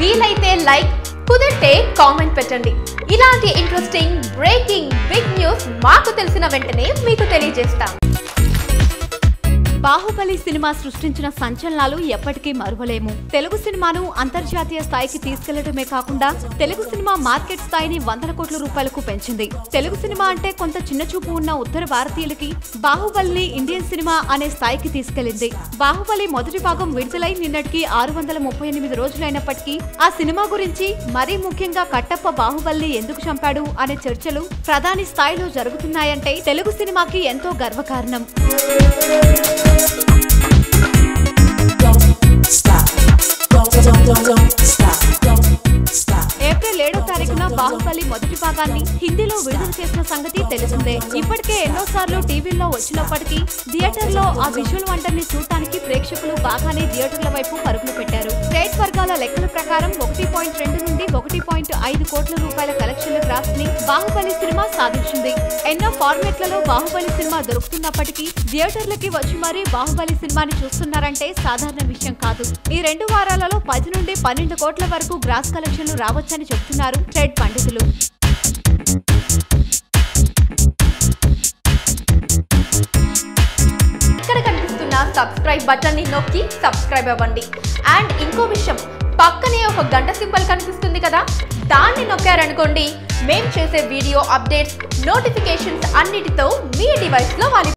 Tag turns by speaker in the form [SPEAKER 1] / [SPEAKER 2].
[SPEAKER 1] వీలైతే లైక్ కుదిరితే కామెంట్ పెట్టండి ఇలాంటి ఇంట్రెస్టింగ్ బ్రేకింగ్ బిగ్ న్యూస్ మాకు తెలిసిన వెంటనే మీకు తెలియజేస్తాం
[SPEAKER 2] బాహుబలి సినిమా సృష్టించిన సంచలనాలు ఎప్పటికీ మరువలేము తెలుగు సినిమాను అంతర్జాతీయ స్థాయికి తీసుకెళ్లడమే కాకుండా తెలుగు సినిమా మార్కెట్ స్థాయిని వందల కోట్ల రూపాయలకు పెంచింది తెలుగు సినిమా అంటే కొంత చిన్నచూపు ఉన్న ఉత్తర భారతీయులకి బాహుబలిని ఇండియన్ సినిమా అనే స్థాయికి తీసుకెళ్లింది బాహుబలి మొదటి భాగం విడుదలై నిన్నటికి ఆరు వందల ముప్పై ఎనిమిది రోజులైనప్పటికీ ఆ సినిమా గురించి మరీ ముఖ్యంగా కట్టప్ప బాహుబలిని ఎందుకు చంపాడు అనే చర్చలు ప్రధాని స్థాయిలో జరుగుతున్నాయంటే తెలుగు సినిమాకి ఎంతో గర్వకారణం
[SPEAKER 3] Don't stop. Don't, don't, don't, don't stop. Don't stop.
[SPEAKER 2] April ఏడో తారీఖున బాహుబలి మొదటి భాగాన్ని హిందీలో విడుదల చేసిన సంగతి తెలిసిందే ఇప్పటికే ఎన్నోసార్లు టీవీల్లో వచ్చినప్పటికీ థియేటర్ లో ఆ విజువల్ వంటర్ ని చూడటానికి ప్రేక్షకులు బాగానే థియేటర్ల వైపు పరుగులు పెట్టారు స్టేట్ వర్గాల లెక్కల ప్రకారం ఒకటి పాయింట్ రెండు నుండి ఒకటి పాయింట్ ఐదు కోట్ల రూపాయల కలెక్షన్ల గ్రాఫ్ ని బాహుబలి సినిమా సాధించింది ఎన్నో ఫార్మెట్లలో బాహుబలి సినిమా దొరుకుతున్నప్పటికీ థియేటర్లకి వచ్చి మరీ బాహుబలి సినిమాని చూస్తున్నారంటే సాధారణ విషయం కాదు ఈ రెండు వారాలలో పది నుండి పన్నెండు కోట్ల వరకు గ్రాస్ కలెక్షన్లు రావచ్చని చెబుతున్నారు ట్రేడ్ పండితులు
[SPEAKER 1] ఇక్కడ కనిపిస్తున్న సబ్స్క్రైబ్ బటన్ ని నొక్కి సబ్స్క్రైబ్ అవ్వండి అండ్ ఇంకో విషయం పక్కనే ఒక గంట సింబల్ కనిపిస్తుంది కదా దాన్ని నొక్కారనుకోండి మేం చేసే వీడియో అప్డేట్స్ నోటిఫికేషన్స్ అన్నిటితో మీ డివైస్ లో వాలి